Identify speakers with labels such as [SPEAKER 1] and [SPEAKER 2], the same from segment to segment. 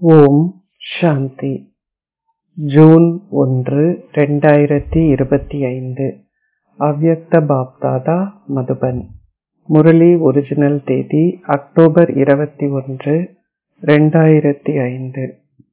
[SPEAKER 1] ஓம் சாந்தி June ஒன்று ரெண்டாயிரத்தி இருபத்தி ஐந்து அவ்யக்த பாப்தாதா மதுபன் முரளி ஒரிஜினல் தேதி அக்டோபர் இருபத்தி ஒன்று ரெண்டாயிரத்தி ஐந்து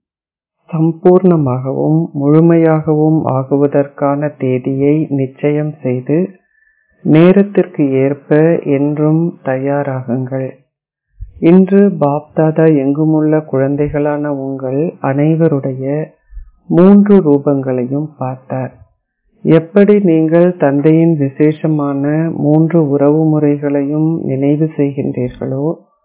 [SPEAKER 1] சம்பூர்ணமாகவும் முழுமையாகவும் ஆகுவதற்கான தேதியை நிச்சயம் செய்து நேரத்திற்கு ஏற்ப என்றும் தயாராகுங்கள் இன்று பாப்தாதா எங்குமுள்ள குழந்தைகளான உங்கள் அனைவருடைய மூன்று ரூபங்களையும் பார்த்தார் எப்படி நீங்கள் தந்தையின் விசேஷமான மூன்று உறவு முறைகளையும் நினைவு செய்கின்றீர்களோ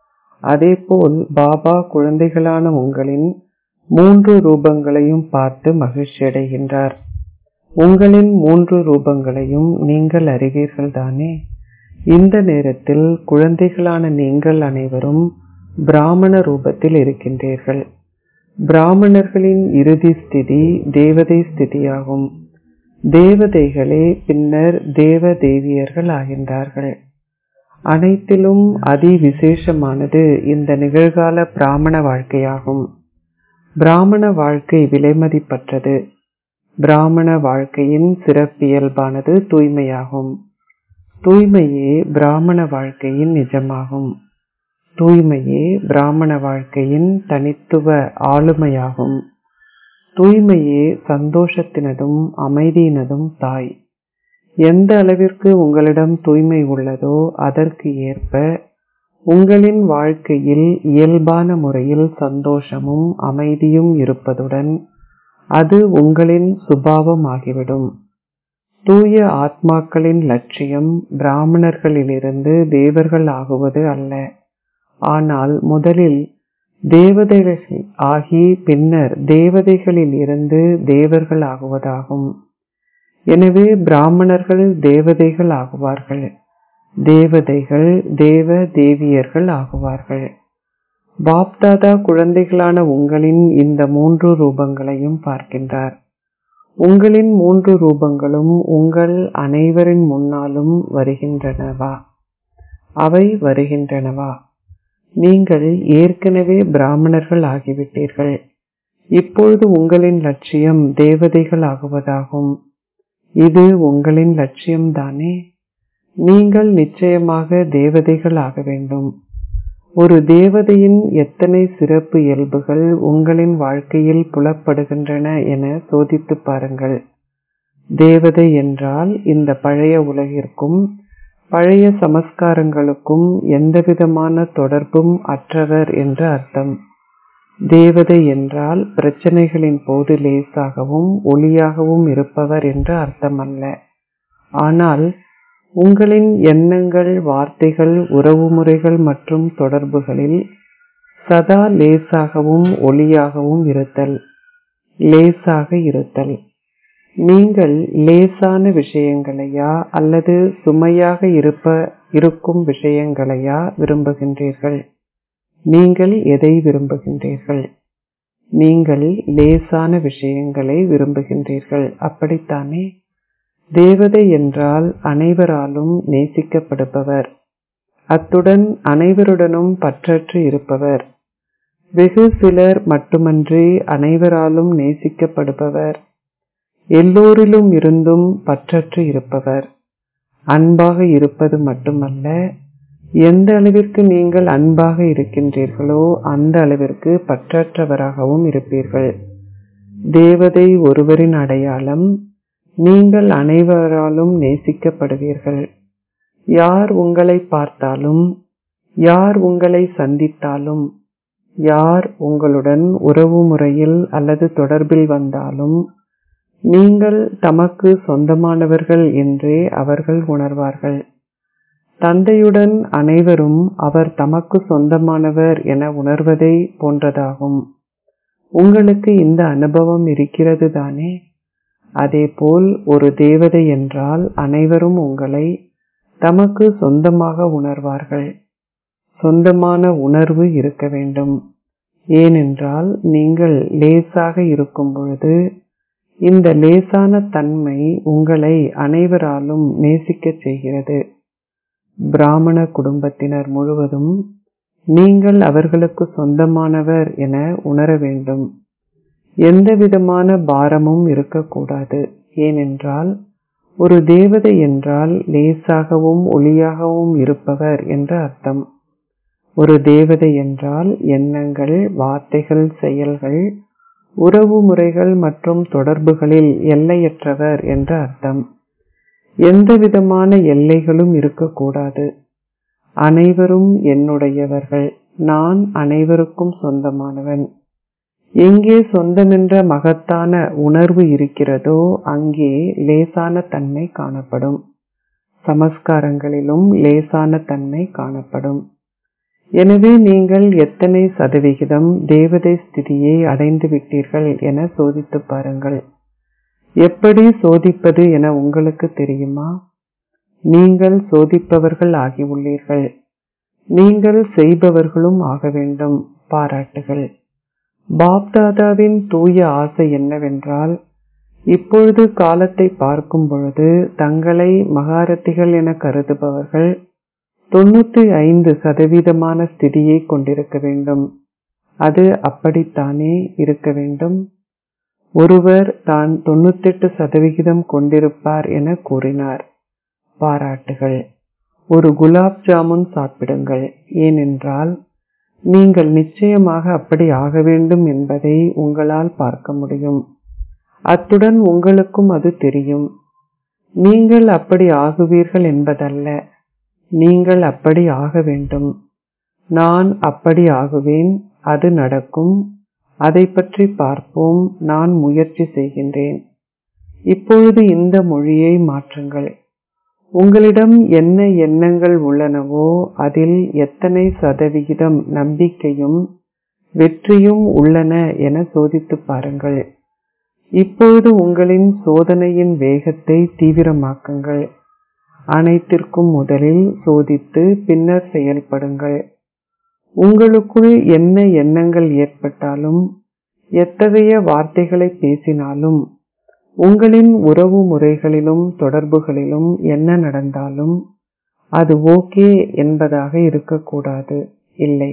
[SPEAKER 1] அதேபோல் பாபா குழந்தைகளான உங்களின் மூன்று ரூபங்களையும் பார்த்து மகிழ்ச்சியடைகின்றார் உங்களின் மூன்று ரூபங்களையும் நீங்கள் அறிவீர்கள் தானே இந்த நேரத்தில் குழந்தைகளான நீங்கள் அனைவரும் பிராமண ரூபத்தில் இருக்கின்றீர்கள் பிராமணர்களின் இறுதி ஸ்திதி தேவதை ஸ்திதியாகும் தேவதைகளே பின்னர் தேவ தேவியர்கள் ஆகின்றார்கள் அனைத்திலும் அதி விசேஷமானது இந்த நிகழ்கால பிராமண வாழ்க்கையாகும் பிராமண வாழ்க்கை விலைமதிப்பற்றது பிராமண வாழ்க்கையின் சிறப்பியல்பானது தூய்மையாகும் தூய்மையே பிராமண வாழ்க்கையின் நிஜமாகும் தூய்மையே பிராமண வாழ்க்கையின் தனித்துவ ஆளுமையாகும் தூய்மையே சந்தோஷத்தினதும் அமைதியினதும் தாய் எந்த அளவிற்கு உங்களிடம் தூய்மை உள்ளதோ அதற்கு ஏற்ப உங்களின் வாழ்க்கையில் இயல்பான முறையில் சந்தோஷமும் அமைதியும் இருப்பதுடன் அது உங்களின் சுபாவமாகிவிடும் தூய ஆத்மாக்களின் லட்சியம் பிராமணர்களிலிருந்து தேவர்கள் ஆகுவது அல்ல ஆனால் முதலில் தேவதைகள் ஆகி பின்னர் தேவதைகளில் இருந்து தேவர்கள் ஆகுவதாகும் எனவே பிராமணர்கள் தேவதைகள் ஆகுவார்கள் தேவதைகள் தேவ தேவியர்கள் ஆகுவார்கள் பாப்தாதா குழந்தைகளான உங்களின் இந்த மூன்று ரூபங்களையும் பார்க்கின்றார் உங்களின் மூன்று ரூபங்களும் உங்கள் அனைவரின் முன்னாலும் வருகின்றனவா அவை வருகின்றனவா நீங்கள் ஏற்கனவே பிராமணர்கள் ஆகிவிட்டீர்கள் இப்பொழுது உங்களின் லட்சியம் தேவதைகள் ஆகுவதாகும் இது உங்களின் லட்சியம் தானே நீங்கள் நிச்சயமாக தேவதைகள் ஆக வேண்டும் ஒரு தேவதையின் எத்தனை சிறப்பு இயல்புகள் உங்களின் வாழ்க்கையில் புலப்படுகின்றன என சோதித்து பாருங்கள் தேவதை என்றால் இந்த பழைய உலகிற்கும் பழைய சமஸ்காரங்களுக்கும் எந்தவிதமான தொடர்பும் அற்றவர் என்று அர்த்தம் தேவதை என்றால் பிரச்சனைகளின் போது லேசாகவும் ஒளியாகவும் இருப்பவர் என்று அர்த்தமல்ல ஆனால் உங்களின் எண்ணங்கள் வார்த்தைகள் உறவுமுறைகள் மற்றும் தொடர்புகளில் சதா லேசாகவும் ஒளியாகவும் இருத்தல் லேசாக இருத்தல் நீங்கள் லேசான விஷயங்களையா அல்லது சுமையாக இருப்ப இருக்கும் விஷயங்களையா விரும்புகின்றீர்கள் நீங்கள் எதை விரும்புகின்றீர்கள் நீங்கள் லேசான விஷயங்களை விரும்புகின்றீர்கள் அப்படித்தானே தேவதை என்றால் அனைவராலும் நேசிக்கப்படுபவர் அத்துடன் அனைவருடனும் பற்றற்று இருப்பவர் வெகு சிலர் மட்டுமன்றி அனைவராலும் நேசிக்கப்படுபவர் எல்லோரிலும் இருந்தும் பற்றற்று இருப்பவர் அன்பாக இருப்பது மட்டுமல்ல எந்த அளவிற்கு நீங்கள் அன்பாக இருக்கின்றீர்களோ அந்த அளவிற்கு பற்றற்றவராகவும் இருப்பீர்கள் தேவதை ஒருவரின் அடையாளம் நீங்கள் அனைவராலும் நேசிக்கப்படுவீர்கள் யார் உங்களை பார்த்தாலும் யார் உங்களை சந்தித்தாலும் யார் உங்களுடன் உறவு முறையில் அல்லது தொடர்பில் வந்தாலும் நீங்கள் தமக்கு சொந்தமானவர்கள் என்றே அவர்கள் உணர்வார்கள் தந்தையுடன் அனைவரும் அவர் தமக்கு சொந்தமானவர் என உணர்வதை போன்றதாகும் உங்களுக்கு இந்த அனுபவம் இருக்கிறது தானே அதேபோல் ஒரு தேவதை என்றால் அனைவரும் உங்களை தமக்கு சொந்தமாக உணர்வார்கள் சொந்தமான உணர்வு இருக்க வேண்டும் ஏனென்றால் நீங்கள் லேசாக இருக்கும் பொழுது இந்த லேசான தன்மை உங்களை அனைவராலும் நேசிக்கச் செய்கிறது பிராமண குடும்பத்தினர் முழுவதும் நீங்கள் அவர்களுக்கு சொந்தமானவர் என உணர வேண்டும் எந்தவிதமான பாரமும் இருக்கக்கூடாது ஏனென்றால் ஒரு தேவதை என்றால் லேசாகவும் ஒளியாகவும் இருப்பவர் என்று அர்த்தம் ஒரு தேவதை என்றால் எண்ணங்கள் வார்த்தைகள் செயல்கள் உறவு முறைகள் மற்றும் தொடர்புகளில் எல்லையற்றவர் என்று அர்த்தம் எந்தவிதமான எல்லைகளும் இருக்கக்கூடாது அனைவரும் என்னுடையவர்கள் நான் அனைவருக்கும் சொந்தமானவன் எங்கே சொந்தமென்ற மகத்தான உணர்வு இருக்கிறதோ அங்கே லேசான தன்மை காணப்படும் சமஸ்காரங்களிலும் லேசான தன்மை காணப்படும் எனவே நீங்கள் எத்தனை சதவிகிதம் தேவதை ஸ்திதியை அடைந்து விட்டீர்கள் என சோதித்து பாருங்கள் எப்படி சோதிப்பது என உங்களுக்கு தெரியுமா நீங்கள் சோதிப்பவர்கள் ஆகியுள்ளீர்கள் நீங்கள் செய்பவர்களும் ஆக வேண்டும் பாராட்டுகள் பாப்தாதாவின் தூய ஆசை என்னவென்றால் இப்பொழுது காலத்தை பார்க்கும் பொழுது தங்களை மகாரத்திகள் என கருதுபவர்கள் தொண்ணூத்தி ஐந்து சதவீதமான ஸ்திதியை கொண்டிருக்க வேண்டும் அது அப்படித்தானே இருக்க வேண்டும் ஒருவர் தான் தொண்ணூத்தெட்டு சதவிகிதம் கொண்டிருப்பார் என கூறினார் பாராட்டுகள் ஒரு குலாப் ஜாமுன் சாப்பிடுங்கள் ஏனென்றால் நீங்கள் நிச்சயமாக அப்படி ஆக வேண்டும் என்பதை உங்களால் பார்க்க முடியும் அத்துடன் உங்களுக்கும் அது தெரியும் நீங்கள் அப்படி ஆகுவீர்கள் என்பதல்ல நீங்கள் அப்படி ஆக வேண்டும் நான் அப்படி ஆகுவேன் அது நடக்கும் அதை பற்றி பார்ப்போம் நான் முயற்சி செய்கின்றேன் இப்பொழுது இந்த மொழியை மாற்றுங்கள் உங்களிடம் என்ன எண்ணங்கள் உள்ளனவோ அதில் எத்தனை சதவிகிதம் நம்பிக்கையும் வெற்றியும் உள்ளன என சோதித்து பாருங்கள் இப்பொழுது உங்களின் சோதனையின் வேகத்தை தீவிரமாக்குங்கள் அனைத்திற்கும் முதலில் சோதித்து பின்னர் செயல்படுங்கள் உங்களுக்குள் என்ன எண்ணங்கள் ஏற்பட்டாலும் எத்தகைய வார்த்தைகளை பேசினாலும் உங்களின் உறவு முறைகளிலும் தொடர்புகளிலும் என்ன நடந்தாலும் அது ஓகே என்பதாக இருக்கக்கூடாது இல்லை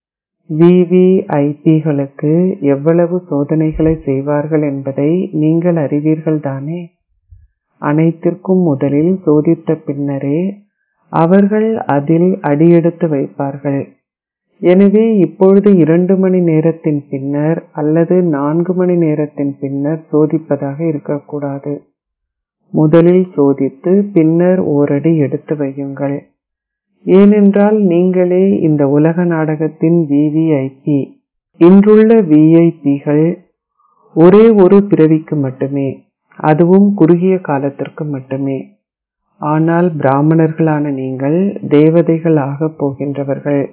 [SPEAKER 1] விவிஐபிகளுக்கு எவ்வளவு சோதனைகளை செய்வார்கள் என்பதை நீங்கள் அறிவீர்கள் தானே அனைத்திற்கும் முதலில் சோதித்த பின்னரே அவர்கள் அதில் அடியெடுத்து வைப்பார்கள் எனவே இப்பொழுது இரண்டு மணி நேரத்தின் பின்னர் அல்லது நான்கு மணி நேரத்தின் பின்னர் சோதிப்பதாக இருக்கக்கூடாது முதலில் சோதித்து பின்னர் ஓரடி எடுத்து வையுங்கள் ஏனென்றால் நீங்களே இந்த உலக நாடகத்தின் விவிஐபி இன்றுள்ள விஐபிகள் ஒரே ஒரு பிறவிக்கு மட்டுமே அதுவும் குறுகிய காலத்திற்கு மட்டுமே ஆனால் பிராமணர்களான நீங்கள் தேவதைகள் ஆகப் போகின்றவர்கள்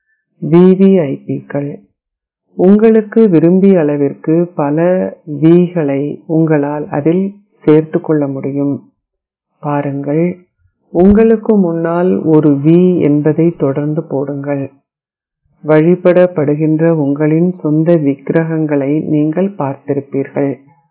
[SPEAKER 1] விவிஐபிக்கள் உங்களுக்கு விரும்பிய அளவிற்கு பல விகளை உங்களால் அதில் சேர்த்து கொள்ள முடியும் பாருங்கள் உங்களுக்கு முன்னால் ஒரு வி என்பதை தொடர்ந்து போடுங்கள் வழிபடப்படுகின்ற உங்களின் சொந்த விக்கிரகங்களை நீங்கள் பார்த்திருப்பீர்கள்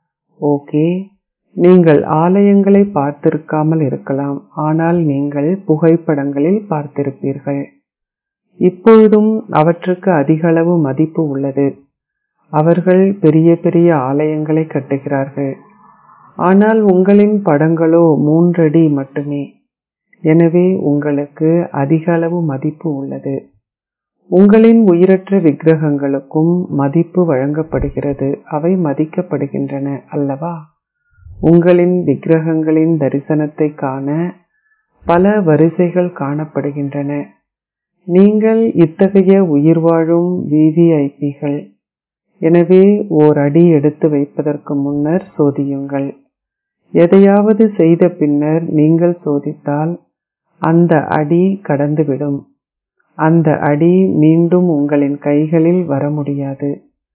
[SPEAKER 1] ஓகே நீங்கள் ஆலயங்களை பார்த்திருக்காமல் இருக்கலாம் ஆனால் நீங்கள் புகைப்படங்களில் பார்த்திருப்பீர்கள் இப்பொழுதும் அவற்றுக்கு அதிக அளவு மதிப்பு உள்ளது அவர்கள் பெரிய பெரிய ஆலயங்களை கட்டுகிறார்கள் ஆனால் உங்களின் படங்களோ மூன்றடி மட்டுமே எனவே உங்களுக்கு அதிக அளவு மதிப்பு உள்ளது உங்களின் உயிரற்ற விக்கிரகங்களுக்கும் மதிப்பு வழங்கப்படுகிறது அவை மதிக்கப்படுகின்றன அல்லவா உங்களின் விக்கிரகங்களின் தரிசனத்தை காண பல வரிசைகள் காணப்படுகின்றன நீங்கள் இத்தகைய உயிர் வாழும் விவிஐபிகள் எனவே ஓர் அடி எடுத்து வைப்பதற்கு முன்னர் சோதியுங்கள் எதையாவது செய்த பின்னர் நீங்கள் சோதித்தால் அந்த அடி கடந்துவிடும் அந்த அடி மீண்டும் உங்களின் கைகளில் வர முடியாது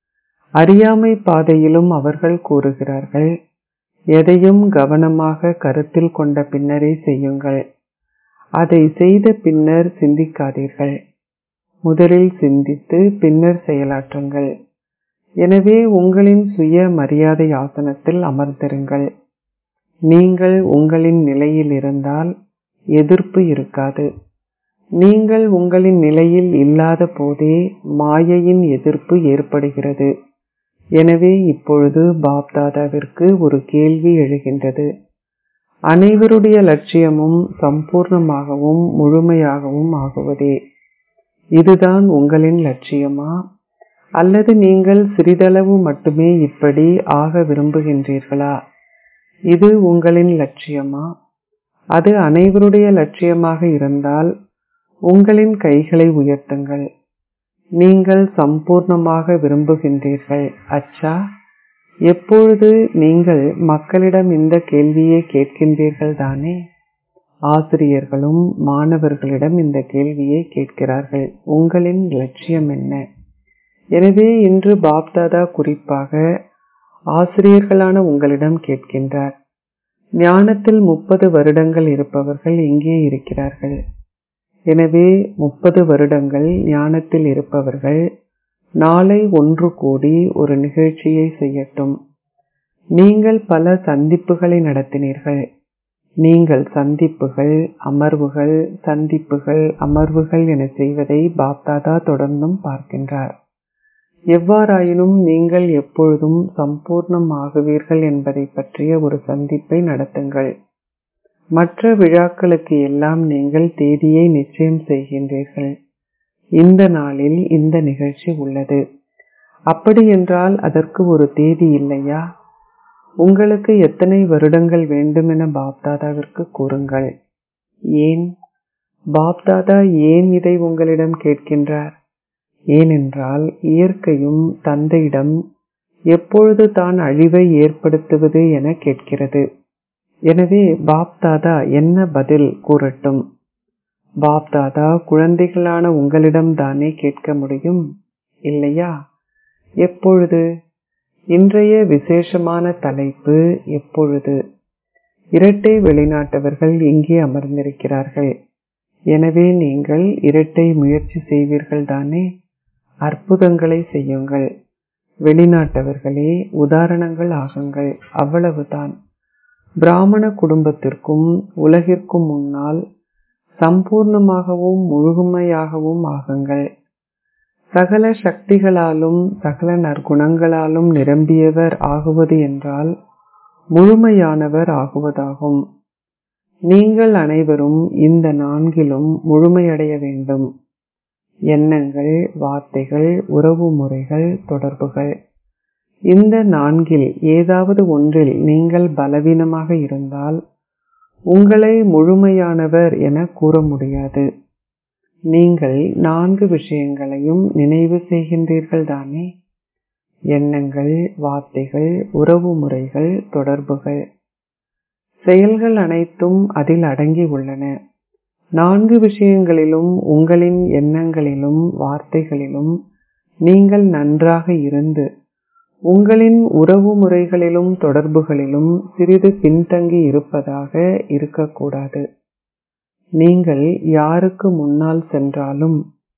[SPEAKER 1] அறியாமை பாதையிலும் அவர்கள் கூறுகிறார்கள் எதையும் கவனமாக கருத்தில் கொண்ட பின்னரே செய்யுங்கள் அதை செய்த பின்னர் சிந்திக்காதீர்கள் முதலில் சிந்தித்து பின்னர் செயலாற்றுங்கள் எனவே உங்களின் சுய மரியாதை ஆசனத்தில் அமர்ந்திருங்கள் நீங்கள் உங்களின் நிலையில் இருந்தால் எதிர்ப்பு இருக்காது நீங்கள் உங்களின் நிலையில் இல்லாத போதே மாயையின் எதிர்ப்பு ஏற்படுகிறது எனவே இப்பொழுது பாப்தாதாவிற்கு ஒரு கேள்வி எழுகின்றது அனைவருடைய லட்சியமும் சம்பூர்ணமாகவும் முழுமையாகவும் ஆகுவதே இதுதான் உங்களின் லட்சியமா அல்லது நீங்கள் சிறிதளவு மட்டுமே இப்படி ஆக விரும்புகின்றீர்களா இது உங்களின் லட்சியமா அது அனைவருடைய லட்சியமாக இருந்தால் உங்களின் கைகளை உயர்த்துங்கள் நீங்கள் சம்பூர்ணமாக விரும்புகின்றீர்கள் அச்சா எப்பொழுது நீங்கள் மக்களிடம் இந்த கேள்வியை கேட்கின்றீர்கள் தானே ஆசிரியர்களும் மாணவர்களிடம் இந்த கேள்வியை கேட்கிறார்கள் உங்களின் லட்சியம் என்ன எனவே இன்று பாப்தாதா குறிப்பாக ஆசிரியர்களான உங்களிடம் கேட்கின்றார் ஞானத்தில் முப்பது வருடங்கள் இருப்பவர்கள் இங்கே இருக்கிறார்கள் எனவே முப்பது வருடங்கள் ஞானத்தில் இருப்பவர்கள் நாளை ஒன்று கூடி ஒரு நிகழ்ச்சியை செய்யட்டும் நீங்கள் பல சந்திப்புகளை நடத்தினீர்கள் நீங்கள் சந்திப்புகள் அமர்வுகள் சந்திப்புகள் அமர்வுகள் என செய்வதை பாப்தாதா தொடர்ந்தும் பார்க்கின்றார் எவ்வாறாயினும் நீங்கள் எப்பொழுதும் சம்பூர்ணம் ஆகுவீர்கள் என்பதை பற்றிய ஒரு சந்திப்பை நடத்துங்கள் மற்ற விழாக்களுக்கு எல்லாம் நீங்கள் தேதியை நிச்சயம் செய்கின்றீர்கள் இந்த நாளில் இந்த நிகழ்ச்சி உள்ளது அப்படி என்றால் அதற்கு ஒரு தேதி இல்லையா உங்களுக்கு எத்தனை வருடங்கள் வேண்டும் என பாப்தாதாவிற்கு கூறுங்கள் ஏன் பாப்தாதா ஏன் இதை உங்களிடம் கேட்கின்றார் ஏனென்றால் இயற்கையும் தந்தையிடம் எப்பொழுது தான் அழிவை ஏற்படுத்துவது என கேட்கிறது எனவே பாப்தாதா என்ன பதில் கூறட்டும் பாப்தாதா குழந்தைகளான உங்களிடம் தானே கேட்க முடியும் இல்லையா எப்பொழுது இன்றைய விசேஷமான தலைப்பு எப்பொழுது இரட்டை வெளிநாட்டவர்கள் இங்கே அமர்ந்திருக்கிறார்கள் எனவே நீங்கள் இரட்டை முயற்சி செய்வீர்கள் தானே அற்புதங்களை செய்யுங்கள் வெளிநாட்டவர்களே உதாரணங்கள் ஆகுங்கள் அவ்வளவுதான் பிராமண குடும்பத்திற்கும் உலகிற்கும் முன்னால் சம்பூர்ணமாகவும் முழுமையாகவும் ஆகுங்கள் சகல சக்திகளாலும் சகல நற்குணங்களாலும் நிரம்பியவர் ஆகுவது என்றால் முழுமையானவர் ஆகுவதாகும் நீங்கள் அனைவரும் இந்த நான்கிலும் முழுமையடைய வேண்டும் எண்ணங்கள் வார்த்தைகள் உறவு முறைகள் தொடர்புகள் இந்த நான்கில் ஏதாவது ஒன்றில் நீங்கள் பலவீனமாக இருந்தால் உங்களை முழுமையானவர் என கூற முடியாது நீங்கள் நான்கு விஷயங்களையும் நினைவு செய்கின்றீர்கள் தானே எண்ணங்கள் வார்த்தைகள் உறவு முறைகள் தொடர்புகள் செயல்கள் அனைத்தும் அதில் அடங்கி உள்ளன நான்கு விஷயங்களிலும் உங்களின் எண்ணங்களிலும் வார்த்தைகளிலும் நீங்கள் நன்றாக இருந்து உங்களின் உறவு முறைகளிலும் தொடர்புகளிலும் சிறிது பின்தங்கி இருப்பதாக இருக்கக்கூடாது நீங்கள் யாருக்கு முன்னால் சென்றாலும்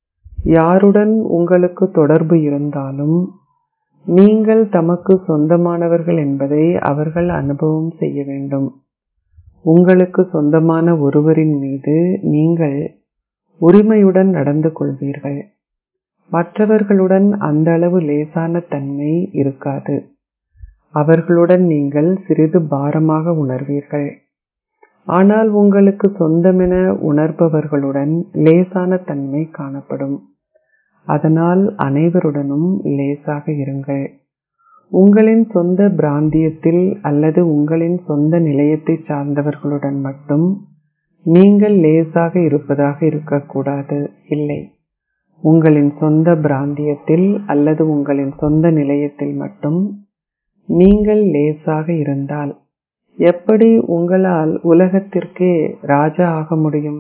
[SPEAKER 1] யாருடன் உங்களுக்கு தொடர்பு இருந்தாலும் நீங்கள் தமக்கு சொந்தமானவர்கள் என்பதை அவர்கள் அனுபவம் செய்ய வேண்டும் உங்களுக்கு சொந்தமான ஒருவரின் மீது நீங்கள் உரிமையுடன் நடந்து கொள்வீர்கள் மற்றவர்களுடன் அந்த அளவு லேசான தன்மை இருக்காது அவர்களுடன் நீங்கள் சிறிது பாரமாக உணர்வீர்கள் ஆனால் உங்களுக்கு சொந்தமென உணர்பவர்களுடன் லேசான தன்மை காணப்படும் அதனால் அனைவருடனும் லேசாக இருங்கள் உங்களின் சொந்த பிராந்தியத்தில் அல்லது உங்களின் சொந்த நிலையத்தை சார்ந்தவர்களுடன் மட்டும் நீங்கள் லேசாக இருப்பதாக இருக்கக்கூடாது இல்லை உங்களின் சொந்த பிராந்தியத்தில் அல்லது உங்களின் சொந்த நிலையத்தில் மட்டும் நீங்கள் லேசாக இருந்தால் எப்படி உங்களால் உலகத்திற்கே ராஜா ஆக முடியும்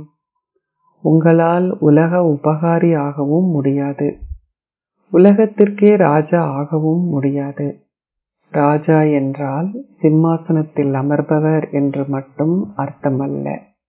[SPEAKER 1] உங்களால் உலக உபகாரி ஆகவும் முடியாது உலகத்திற்கே ராஜா ஆகவும் முடியாது ராஜா என்றால் சிம்மாசனத்தில் அமர்பவர் என்று மட்டும் அர்த்தமல்ல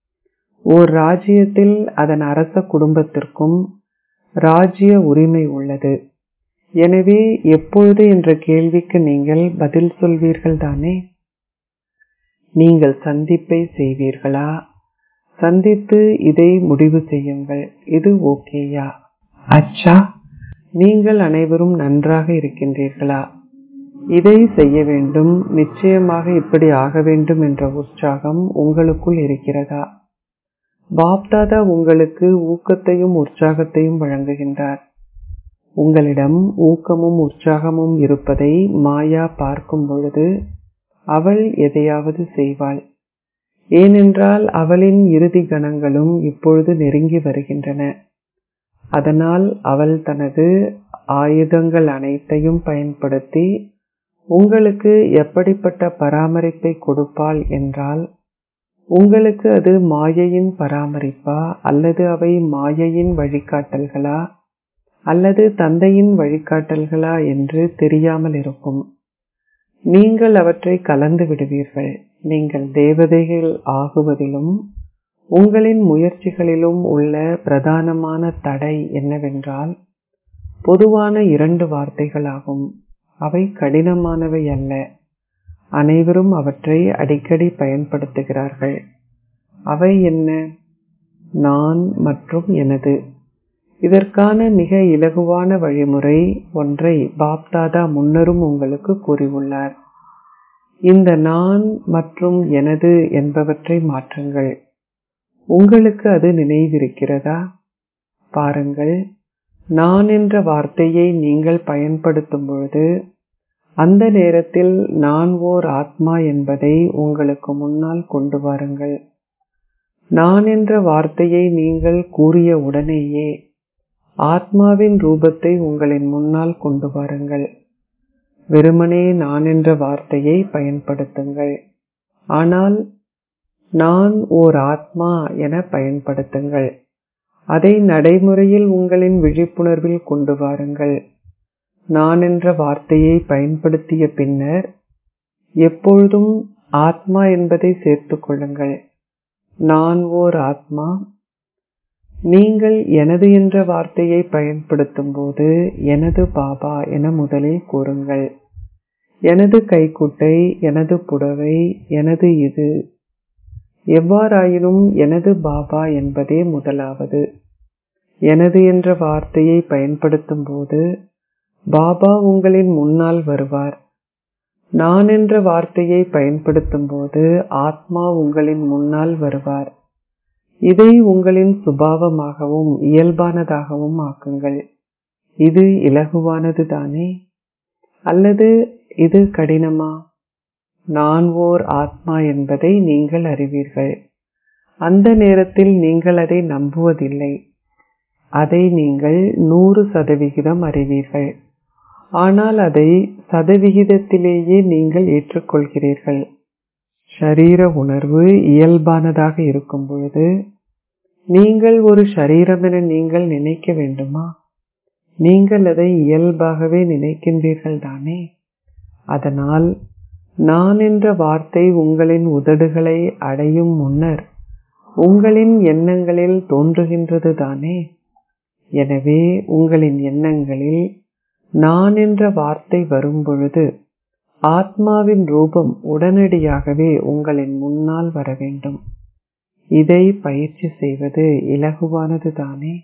[SPEAKER 1] ஓர் ராஜ்யத்தில் அதன் அரச குடும்பத்திற்கும் ராஜ்ய உரிமை உள்ளது எனவே எப்பொழுது என்ற கேள்விக்கு நீங்கள் பதில் சொல்வீர்கள் தானே நீங்கள் சந்திப்பை செய்வீர்களா சந்தித்து இதை முடிவு செய்யுங்கள் இது ஓகேயா அச்சா நீங்கள் அனைவரும் நன்றாக இருக்கின்றீர்களா இதை செய்ய வேண்டும் நிச்சயமாக இப்படி ஆக வேண்டும் என்ற உற்சாகம் உங்களுக்குள் இருக்கிறதா பாப்தாதா உங்களுக்கு ஊக்கத்தையும் உற்சாகத்தையும் வழங்குகின்றார் உங்களிடம் ஊக்கமும் உற்சாகமும் இருப்பதை மாயா பார்க்கும் பொழுது அவள் எதையாவது செய்வாள் ஏனென்றால் அவளின் இறுதி கணங்களும் இப்பொழுது நெருங்கி வருகின்றன அதனால் அவள் தனது ஆயுதங்கள் அனைத்தையும் பயன்படுத்தி உங்களுக்கு எப்படிப்பட்ட பராமரிப்பை கொடுப்பாள் என்றால் உங்களுக்கு அது மாயையின் பராமரிப்பா அல்லது அவை மாயையின் வழிகாட்டல்களா அல்லது தந்தையின் வழிகாட்டல்களா என்று தெரியாமல் இருக்கும் நீங்கள் அவற்றை கலந்து விடுவீர்கள் நீங்கள் தேவதைகள் ஆகுவதிலும் உங்களின் முயற்சிகளிலும் உள்ள பிரதானமான தடை என்னவென்றால் பொதுவான இரண்டு வார்த்தைகளாகும் அவை கடினமானவை அல்ல அனைவரும் அவற்றை அடிக்கடி பயன்படுத்துகிறார்கள் அவை என்ன நான் மற்றும் எனது இதற்கான மிக இலகுவான வழிமுறை ஒன்றை பாப்தாதா முன்னரும் உங்களுக்கு கூறியுள்ளார் இந்த நான் மற்றும் எனது என்பவற்றை மாற்றுங்கள் உங்களுக்கு அது நினைவிருக்கிறதா பாருங்கள் நான் என்ற வார்த்தையை நீங்கள் பயன்படுத்தும் பொழுது அந்த நேரத்தில் நான் ஓர் ஆத்மா என்பதை உங்களுக்கு முன்னால் கொண்டு வாருங்கள் நான் என்ற வார்த்தையை நீங்கள் கூறிய உடனேயே ஆத்மாவின் ரூபத்தை உங்களின் முன்னால் கொண்டு வாருங்கள் வெறுமனே நான் என்ற வார்த்தையை பயன்படுத்துங்கள் ஆனால் நான் ஓர் ஆத்மா என பயன்படுத்துங்கள் அதை நடைமுறையில் உங்களின் விழிப்புணர்வில் கொண்டு வாருங்கள் நான் என்ற வார்த்தையை பயன்படுத்திய பின்னர் எப்பொழுதும் ஆத்மா என்பதை சேர்த்துக் கொள்ளுங்கள் நான் ஓர் ஆத்மா நீங்கள் எனது என்ற வார்த்தையை பயன்படுத்தும் போது எனது பாபா என முதலில் கூறுங்கள் எனது கைக்குட்டை எனது புடவை எனது இது எவ்வாறாயினும் எனது பாபா என்பதே முதலாவது எனது என்ற வார்த்தையை பயன்படுத்தும் போது பாபா உங்களின் முன்னால் வருவார் நான் என்ற வார்த்தையை பயன்படுத்தும் போது ஆத்மா உங்களின் முன்னால் வருவார் இதை உங்களின் சுபாவமாகவும் இயல்பானதாகவும் ஆக்குங்கள் இது இலகுவானது தானே அல்லது இது கடினமா நான் ஓர் ஆத்மா என்பதை நீங்கள் அறிவீர்கள் அந்த நேரத்தில் நீங்கள் அதை நம்புவதில்லை அதை நீங்கள் நூறு சதவிகிதம் அறிவீர்கள் ஆனால் அதை சதவிகிதத்திலேயே நீங்கள் ஏற்றுக்கொள்கிறீர்கள் ஷரீர உணர்வு இயல்பானதாக இருக்கும் பொழுது நீங்கள் ஒரு ஷரீரம் என நீங்கள் நினைக்க வேண்டுமா நீங்கள் அதை இயல்பாகவே நினைக்கின்றீர்கள் தானே அதனால் நான் என்ற வார்த்தை உங்களின் உதடுகளை அடையும் முன்னர் உங்களின் எண்ணங்களில் தோன்றுகின்றது தானே எனவே உங்களின் எண்ணங்களில் நான் என்ற வார்த்தை வரும்பொழுது ஆத்மாவின் ரூபம் உடனடியாகவே உங்களின் முன்னால் வர வேண்டும் இதை பயிற்சி செய்வது இலகுவானது தானே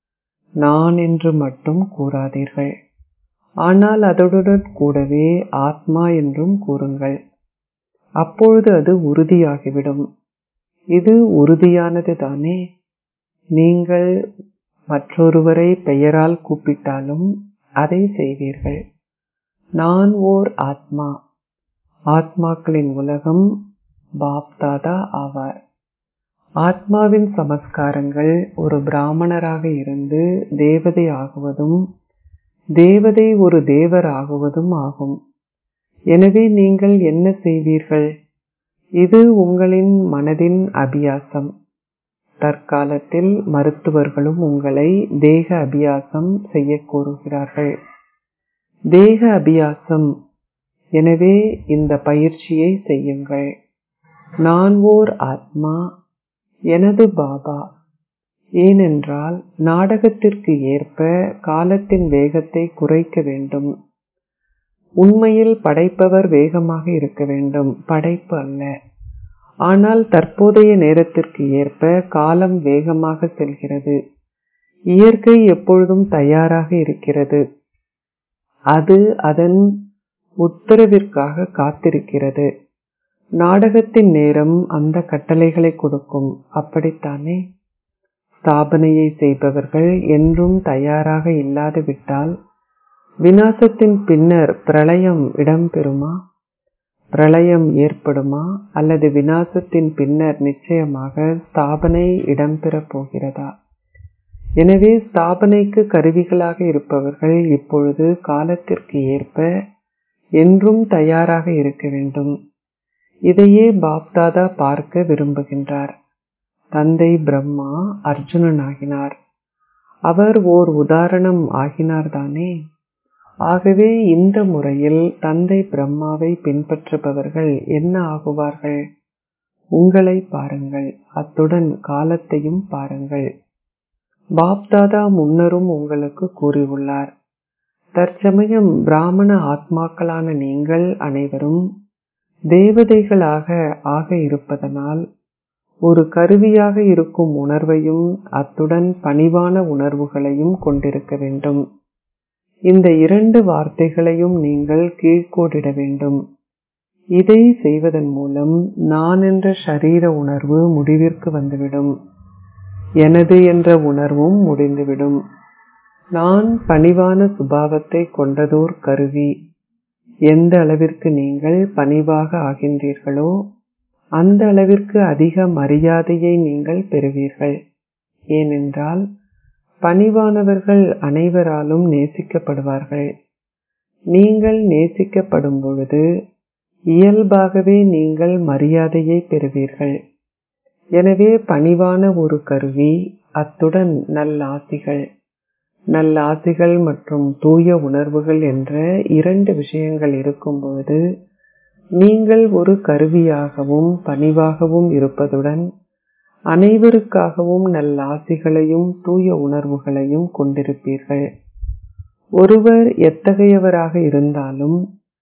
[SPEAKER 1] நான் என்று மட்டும் கூறாதீர்கள் ஆனால் அதனுடன் கூடவே ஆத்மா என்றும் கூறுங்கள் அப்பொழுது அது உறுதியாகிவிடும் இது உறுதியானது தானே நீங்கள் மற்றொருவரை பெயரால் கூப்பிட்டாலும் அதை செய்வீர்கள் நான் ஓர் ஆத்மா ஆத்மாக்களின் உலகம் பாப்தாதா ஆவார் ஆத்மாவின் சமஸ்காரங்கள் ஒரு பிராமணராக இருந்து தேவதை ஆகுவதும் தேவதை ஒரு தேவர் ஆகுவதும் ஆகும் எனவே நீங்கள் என்ன செய்வீர்கள் இது உங்களின் மனதின் அபியாசம் தற்காலத்தில் மருத்துவர்களும் உங்களை தேக அபியாசம் செய்ய கூறுகிறார்கள் தேக அபியாசம் எனவே இந்த பயிற்சியை செய்யுங்கள் நான் ஓர் ஆத்மா எனது பாபா ஏனென்றால் நாடகத்திற்கு ஏற்ப காலத்தின் வேகத்தை குறைக்க வேண்டும் உண்மையில் படைப்பவர் வேகமாக இருக்க வேண்டும் படைப்பு அல்ல ஆனால் தற்போதைய நேரத்திற்கு ஏற்ப காலம் வேகமாக செல்கிறது இயற்கை எப்பொழுதும் தயாராக இருக்கிறது அது அதன் உத்தரவிற்காக காத்திருக்கிறது நாடகத்தின் நேரம் அந்த கட்டளைகளை கொடுக்கும் அப்படித்தானே ஸ்தாபனையை செய்பவர்கள் என்றும் தயாராக இல்லாது விட்டால் வினாசத்தின் பின்னர் பிரளயம் இடம்பெறுமா பிரளயம் ஏற்படுமா அல்லது வினாசத்தின் பின்னர் நிச்சயமாக ஸ்தாபனை இடம்பெறப் போகிறதா எனவே ஸ்தாபனைக்கு கருவிகளாக இருப்பவர்கள் இப்பொழுது காலத்திற்கு ஏற்ப என்றும் தயாராக இருக்க வேண்டும் இதையே பாப்தாதா பார்க்க விரும்புகின்றார் தந்தை பிரம்மா அர்ஜுனனாகினார் அவர் ஓர் உதாரணம் ஆகினார் தானே ஆகவே இந்த முறையில் தந்தை பிரம்மாவை பின்பற்றுபவர்கள் என்ன ஆகுவார்கள் உங்களை பாருங்கள் அத்துடன் காலத்தையும் பாருங்கள் பாப்தாதா முன்னரும் உங்களுக்கு கூறியுள்ளார் தற்சமயம் பிராமண ஆத்மாக்களான நீங்கள் அனைவரும் தேவதைகளாக ஆக இருப்பதனால் ஒரு கருவியாக இருக்கும் உணர்வையும் அத்துடன் பணிவான உணர்வுகளையும் கொண்டிருக்க வேண்டும் இந்த இரண்டு வார்த்தைகளையும் நீங்கள் கீழ்கோடிட வேண்டும் இதை செய்வதன் மூலம் நான் என்ற ஷரீர உணர்வு முடிவிற்கு வந்துவிடும் எனது என்ற உணர்வும் முடிந்துவிடும் நான் பணிவான சுபாவத்தை கொண்டதோர் கருவி எந்த அளவிற்கு நீங்கள் பணிவாக ஆகின்றீர்களோ அந்த அளவிற்கு அதிக மரியாதையை நீங்கள் பெறுவீர்கள் ஏனென்றால் பணிவானவர்கள் அனைவராலும் நேசிக்கப்படுவார்கள் நீங்கள் நேசிக்கப்படும் பொழுது இயல்பாகவே நீங்கள் மரியாதையை பெறுவீர்கள் எனவே பணிவான ஒரு கருவி அத்துடன் நல்லாசிகள் நல்லாசிகள் மற்றும் தூய உணர்வுகள் என்ற இரண்டு விஷயங்கள் இருக்கும்போது நீங்கள் ஒரு கருவியாகவும் பணிவாகவும் இருப்பதுடன் அனைவருக்காகவும் நல்லாசிகளையும் தூய உணர்வுகளையும் கொண்டிருப்பீர்கள் ஒருவர் எத்தகையவராக இருந்தாலும்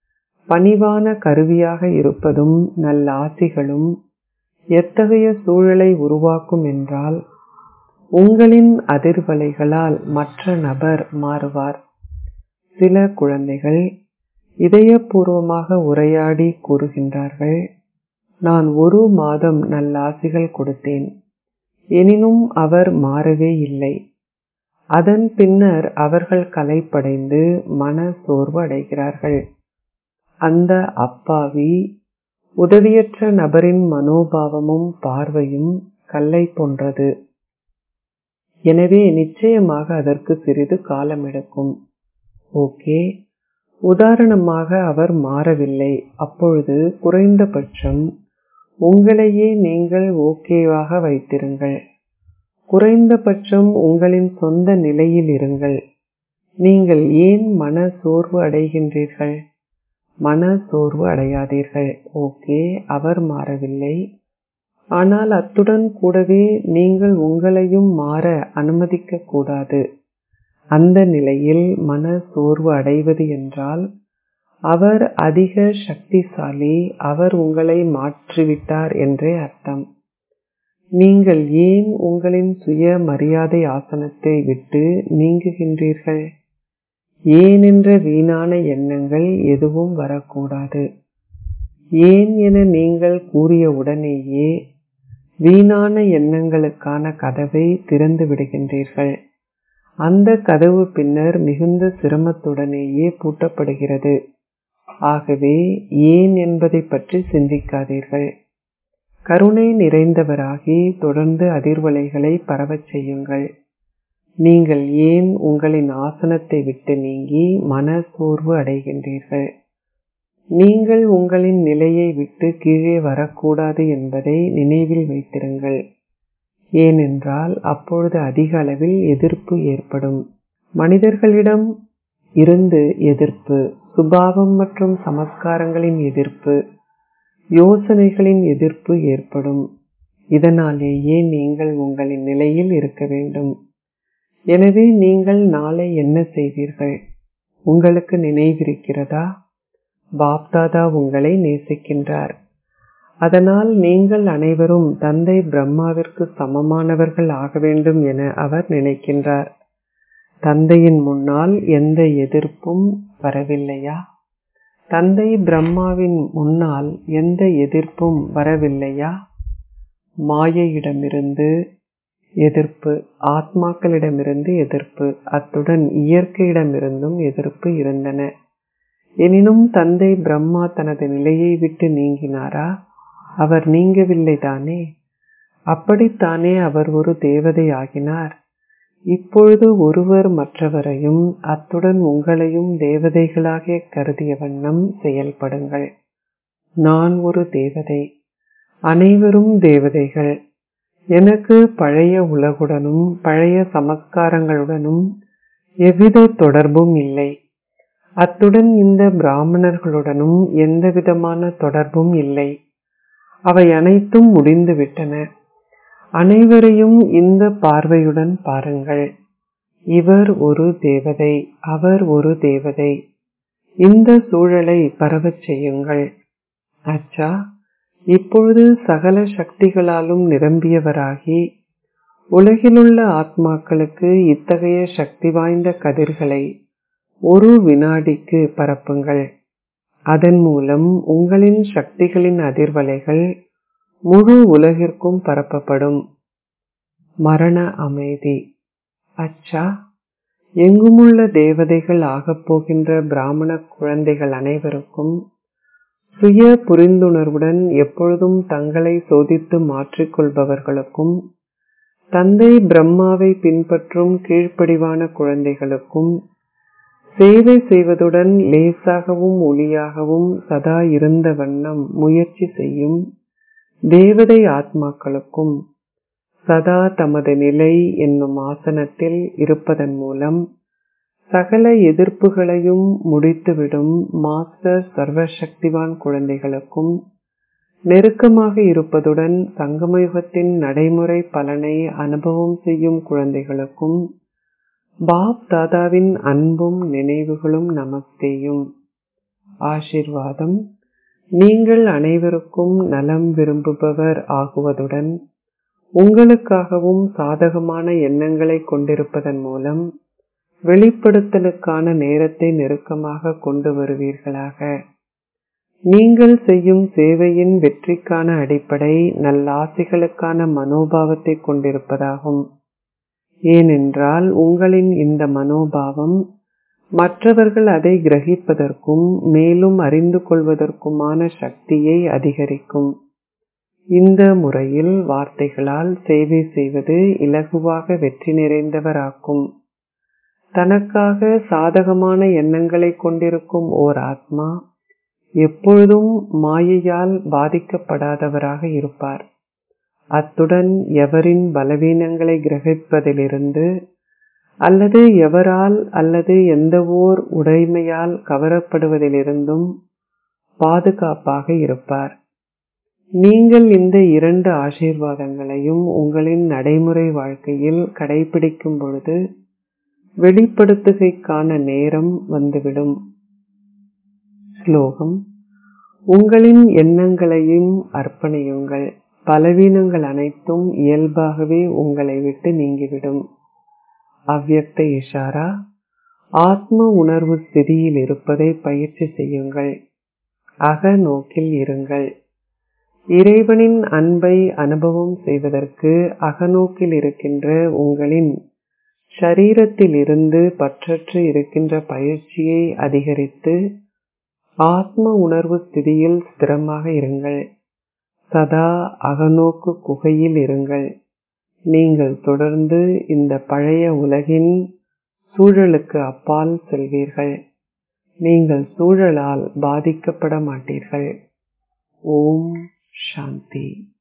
[SPEAKER 1] பணிவான கருவியாக இருப்பதும் நல்லாசிகளும் எத்தகைய சூழலை உருவாக்கும் என்றால் உங்களின் அதிர்வலைகளால் மற்ற நபர் மாறுவார் சில குழந்தைகள் இதயபூர்வமாக உரையாடி கூறுகின்றார்கள் நான் ஒரு மாதம் நல்லாசிகள் கொடுத்தேன் எனினும் அவர் மாறவே இல்லை அதன் பின்னர் அவர்கள் கலைப்படைந்து மன சோர்வு அடைகிறார்கள் அந்த அப்பாவி உதவியற்ற நபரின் மனோபாவமும் பார்வையும் கல்லை போன்றது எனவே நிச்சயமாக அதற்கு சிறிது காலம் எடுக்கும் ஓகே உதாரணமாக அவர் மாறவில்லை அப்பொழுது குறைந்தபட்சம் உங்களையே நீங்கள் ஓகேவாக வைத்திருங்கள் குறைந்தபட்சம் உங்களின் சொந்த நிலையில் இருங்கள் நீங்கள் ஏன் மன சோர்வு அடைகின்றீர்கள் மன சோர்வு அடையாதீர்கள் ஓகே அவர் மாறவில்லை ஆனால் அத்துடன் கூடவே நீங்கள் உங்களையும் மாற அனுமதிக்க கூடாது அந்த நிலையில் மன சோர்வு அடைவது என்றால் அவர் அதிக சக்திசாலி அவர் உங்களை மாற்றிவிட்டார் என்றே அர்த்தம் நீங்கள் ஏன் உங்களின் சுய மரியாதை ஆசனத்தை விட்டு நீங்குகின்றீர்கள் ஏன் என்ற வீணான எண்ணங்கள் எதுவும் வரக்கூடாது ஏன் என நீங்கள் கூறிய உடனேயே வீணான எண்ணங்களுக்கான கதவை திறந்து விடுகின்றீர்கள் அந்த கதவு பின்னர் மிகுந்த சிரமத்துடனேயே பூட்டப்படுகிறது ஆகவே ஏன் என்பதை பற்றி சிந்திக்காதீர்கள் கருணை நிறைந்தவராகி தொடர்ந்து அதிர்வலைகளை பரவச் செய்யுங்கள் நீங்கள் ஏன் உங்களின் ஆசனத்தை விட்டு நீங்கி மன சோர்வு அடைகின்றீர்கள் நீங்கள் உங்களின் நிலையை விட்டு கீழே வரக்கூடாது என்பதை நினைவில் வைத்திருங்கள் ஏனென்றால் அப்பொழுது அதிக அளவில் எதிர்ப்பு ஏற்படும் மனிதர்களிடம் இருந்து எதிர்ப்பு சுபாவம் மற்றும் சமஸ்காரங்களின் எதிர்ப்பு யோசனைகளின் எதிர்ப்பு ஏற்படும் இதனாலேயே நீங்கள் உங்களின் நிலையில் இருக்க வேண்டும் எனவே நீங்கள் நாளை என்ன செய்வீர்கள் உங்களுக்கு நினைவிருக்கிறதா பாப்தாதா உங்களை நேசிக்கின்றார் அதனால் நீங்கள் அனைவரும் தந்தை பிரம்மாவிற்கு சமமானவர்கள் ஆக வேண்டும் என அவர் நினைக்கின்றார் தந்தையின் முன்னால் எந்த எதிர்ப்பும் வரவில்லையா தந்தை பிரம்மாவின் முன்னால் எந்த எதிர்ப்பும் வரவில்லையா மாயையிடமிருந்து எதிர்ப்பு ஆத்மாக்களிடமிருந்து எதிர்ப்பு அத்துடன் இயற்கையிடமிருந்தும் எதிர்ப்பு இருந்தன எனினும் தந்தை பிரம்மா தனது நிலையை விட்டு நீங்கினாரா அவர் நீங்கவில்லை தானே அப்படித்தானே அவர் ஒரு தேவதை ஆகினார் இப்பொழுது ஒருவர் மற்றவரையும் அத்துடன் உங்களையும் தேவதைகளாக கருதிய வண்ணம் செயல்படுங்கள் நான் ஒரு தேவதை அனைவரும் தேவதைகள் எனக்கு பழைய உலகுடனும் பழைய சமஸ்காரங்களுடனும் எவ்வித தொடர்பும் இல்லை அத்துடன் இந்த பிராமணர்களுடனும் எந்தவிதமான தொடர்பும் இல்லை அவை அனைத்தும் முடிந்துவிட்டன அனைவரையும் இந்த பார்வையுடன் பாருங்கள் இவர் ஒரு தேவதை அவர் ஒரு தேவதை இந்த சூழலை பரவச் செய்யுங்கள் அச்சா இப்பொழுது சகல சக்திகளாலும் நிரம்பியவராகி உலகிலுள்ள ஆத்மாக்களுக்கு இத்தகைய சக்தி வாய்ந்த கதிர்களை ஒரு வினாடிக்கு பரப்புங்கள் அதன் மூலம் உங்களின் சக்திகளின் அதிர்வலைகள் முழு உலகிற்கும் பரப்பப்படும் மரண அமைதி அச்சா எங்குமுள்ள தேவதைகள் ஆகப் போகின்ற பிராமண குழந்தைகள் அனைவருக்கும் சுய புரிந்துணர்வுடன் எப்பொழுதும் தங்களை சோதித்து மாற்றிக்கொள்பவர்களுக்கும் தந்தை பிரம்மாவை பின்பற்றும் கீழ்ப்படிவான குழந்தைகளுக்கும் சேவை செய்வதுடன் லேசாகவும் ஒளியாகவும் சதா இருந்த வண்ணம் முயற்சி செய்யும் தேவதை ஆத்மாக்களுக்கும் சதா தமது நிலை என்னும் ஆசனத்தில் இருப்பதன் மூலம் சகல எதிர்ப்புகளையும் முடித்துவிடும் மாஸ்டர் சர்வசக்திவான் குழந்தைகளுக்கும் நெருக்கமாக இருப்பதுடன் சங்கமயுகத்தின் நடைமுறை பலனை அனுபவம் செய்யும் குழந்தைகளுக்கும் பாப் தாதாவின் அன்பும் நினைவுகளும் நமஸ்தேயும் ஆசிர்வாதம் நீங்கள் அனைவருக்கும் நலம் விரும்புபவர் ஆகுவதுடன் உங்களுக்காகவும் சாதகமான எண்ணங்களை கொண்டிருப்பதன் மூலம் வெளிப்படுத்தலுக்கான நேரத்தை நெருக்கமாக கொண்டு வருவீர்களாக நீங்கள் செய்யும் சேவையின் வெற்றிக்கான அடிப்படை நல்லாசைகளுக்கான மனோபாவத்தை கொண்டிருப்பதாகும் ஏனென்றால் உங்களின் இந்த மனோபாவம் மற்றவர்கள் அதை கிரகிப்பதற்கும் மேலும் அறிந்து கொள்வதற்குமான சக்தியை அதிகரிக்கும் இந்த முறையில் வார்த்தைகளால் சேவை செய்வது இலகுவாக வெற்றி நிறைந்தவராக்கும் தனக்காக சாதகமான எண்ணங்களை கொண்டிருக்கும் ஓர் ஆத்மா எப்பொழுதும் மாயையால் பாதிக்கப்படாதவராக இருப்பார் அத்துடன் எவரின் பலவீனங்களை கிரகிப்பதிலிருந்து அல்லது எவரால் அல்லது எந்தவோர் உடைமையால் கவரப்படுவதிலிருந்தும் பாதுகாப்பாக இருப்பார் நீங்கள் இந்த இரண்டு ஆசீர்வாதங்களையும் உங்களின் நடைமுறை வாழ்க்கையில் கடைபிடிக்கும் பொழுது வெளிப்படுத்துகைக்கான நேரம் வந்துவிடும் ஸ்லோகம் உங்களின் எண்ணங்களையும் அர்ப்பணியுங்கள் பலவீனங்கள் அனைத்தும் இயல்பாகவே உங்களை விட்டு நீங்கிவிடும் அவ்யக்த இஷாரா ஆத்ம உணர்வு ஸ்திதியில் இருப்பதை பயிற்சி செய்யுங்கள் அக நோக்கில் இருங்கள் இறைவனின் அன்பை அனுபவம் செய்வதற்கு அகநோக்கில் இருக்கின்ற உங்களின் ஷரீரத்தில் இருந்து பற்றற்று இருக்கின்ற பயிற்சியை அதிகரித்து ஆத்ம உணர்வு ஸ்திதியில் ஸ்திரமாக இருங்கள் சதா அகநோக்கு குகையில் இருங்கள் நீங்கள் தொடர்ந்து இந்த பழைய உலகின் சூழலுக்கு அப்பால் செல்வீர்கள் நீங்கள் சூழலால் பாதிக்கப்பட மாட்டீர்கள் ஓம் சாந்தி